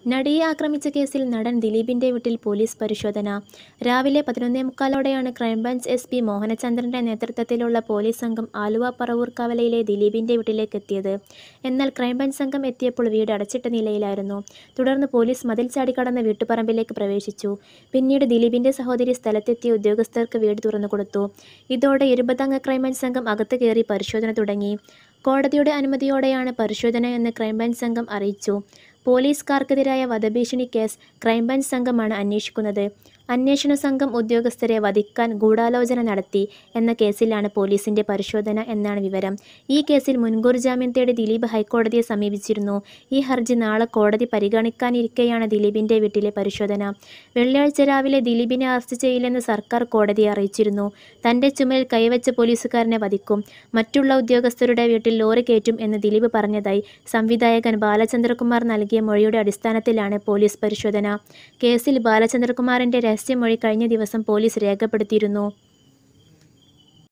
നടിയെ ആക്രമിച്ച കേസിൽ നടൻ ദിലീപിന്റെ വീട്ടിൽ പോലീസ് പരിശോധന രാവിലെ പതിനൊന്നേ മുക്കാലോടെയാണ് ക്രൈംബ്രാഞ്ച് എസ് പി മോഹനചന്ദ്രന്റെ നേതൃത്വത്തിലുള്ള പോലീസ് സംഘം ആലുവ പറവൂർ കവലയിലെ ദിലീപിന്റെ വീട്ടിലേക്ക് എത്തിയത് എന്നാൽ ക്രൈംബ്രാഞ്ച് സംഘം എത്തിയപ്പോൾ വീട് അടച്ചിട്ട നിലയിലായിരുന്നു തുടർന്ന് പോലീസ് മതിൽ ചാടിക്കടന്ന് വീട്ടുപറമ്പിലേക്ക് പ്രവേശിച്ചു പിന്നീട് ദിലീപിന്റെ സഹോദരി സ്ഥലത്തെത്തിയ ഉദ്യോഗസ്ഥർക്ക് വീട് തുറന്നുകൊടുത്തു ഇതോടെ ഇരുപതംഗ ക്രൈംബ്രാഞ്ച് സംഘം അകത്ത് കയറി പരിശോധന തുടങ്ങി കോടതിയുടെ അനുമതിയോടെയാണ് പരിശോധന എന്ന് ക്രൈംബ്രാഞ്ച് സംഘം അറിയിച്ചു പോലീസുകാർക്കെതിരായ വധഭീഷണി കേസ് ക്രൈംബ്രാഞ്ച് സംഘമാണ് അന്വേഷിക്കുന്നത് അന്വേഷണ സംഘം ഉദ്യോഗസ്ഥരെ വധിക്കാൻ ഗൂഢാലോചന നടത്തി എന്ന കേസിലാണ് പോലീസിന്റെ പരിശോധന എന്നാണ് വിവരം ഈ കേസിൽ മുൻകൂർ ജാമ്യം തേടി ദിലീപ് ഹൈക്കോടതിയെ സമീപിച്ചിരുന്നു ഈ ഹർജി നാളെ കോടതി പരിഗണിക്കാനിരിക്കെയാണ് ദിലീപിന്റെ വീട്ടിലെ പരിശോധന വെള്ളിയാഴ്ച രാവിലെ ദിലീപിനെ അറസ്റ്റ് ചെയ്യില്ലെന്ന് സർക്കാർ കോടതിയെ അറിയിച്ചിരുന്നു തന്റെ ചുമലിൽ കൈവച്ച പോലീസുകാരനെ വധിക്കും മറ്റുള്ള ഉദ്യോഗസ്ഥരുടെ വീട്ടിൽ ലോറി കയറ്റും എന്ന് ദിലീപ് പറഞ്ഞതായി സംവിധായകൻ ബാലചന്ദ്രകുമാർ നൽകിയ മൊഴിയുടെ അടിസ്ഥാനത്തിലാണ് പോലീസ് പരിശോധന കേസിൽ ബാലചന്ദ്രകുമാറിന്റെ രഹസ്യമൊഴി കഴിഞ്ഞ ദിവസം പോലീസ് രേഖപ്പെടുത്തിയിരുന്നു